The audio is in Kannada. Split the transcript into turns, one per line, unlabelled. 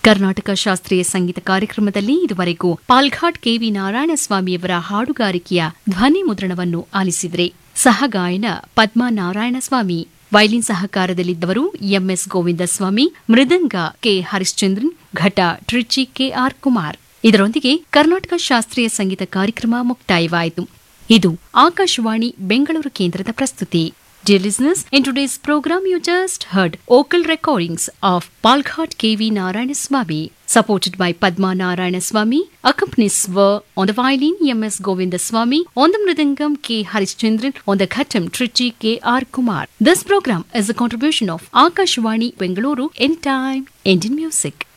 ಕರ್ನಾಟಕ ಶಾಸ್ತ್ರೀಯ ಸಂಗೀತ ಕಾರ್ಯಕ್ರಮದಲ್ಲಿ ಇದುವರೆಗೂ ಪಾಲ್ಘಾಟ್ ಕೆವಿ ನಾರಾಯಣಸ್ವಾಮಿಯವರ ಹಾಡುಗಾರಿಕೆಯ ಧ್ವನಿ ಮುದ್ರಣವನ್ನು ಆಲಿಸಿದರೆ ಸಹಗಾಯನ ಪದ್ಮಾ ನಾರಾಯಣಸ್ವಾಮಿ ವೈಲಿನ್ ಸಹಕಾರದಲ್ಲಿದ್ದವರು ಎಂಎಸ್ ಗೋವಿಂದಸ್ವಾಮಿ ಮೃದಂಗ ಕೆ ಹರಿಶ್ಚಂದ್ರನ್ ಘಟ ಟ್ರಿಚಿ ಕೆಆರ್ ಕುಮಾರ್ ಇದರೊಂದಿಗೆ ಕರ್ನಾಟಕ ಶಾಸ್ತ್ರೀಯ ಸಂಗೀತ ಕಾರ್ಯಕ್ರಮ ಮುಕ್ತಾಯವಾಯಿತು ಇದು ಆಕಾಶವಾಣಿ ಬೆಂಗಳೂರು ಕೇಂದ್ರದ ಪ್ರಸ್ತುತಿ Dear listeners, in today's program you just heard vocal recordings of Palghat KV Narayanaswamy, supported by Padma Narayanaswamy, accompanies were on the violin M.S. Govindaswamy, on the mridangam K. Harishchandran, on the ghatam Trichy K. R. Kumar. This program is a contribution of Akashwani Bengaluru in time Indian music.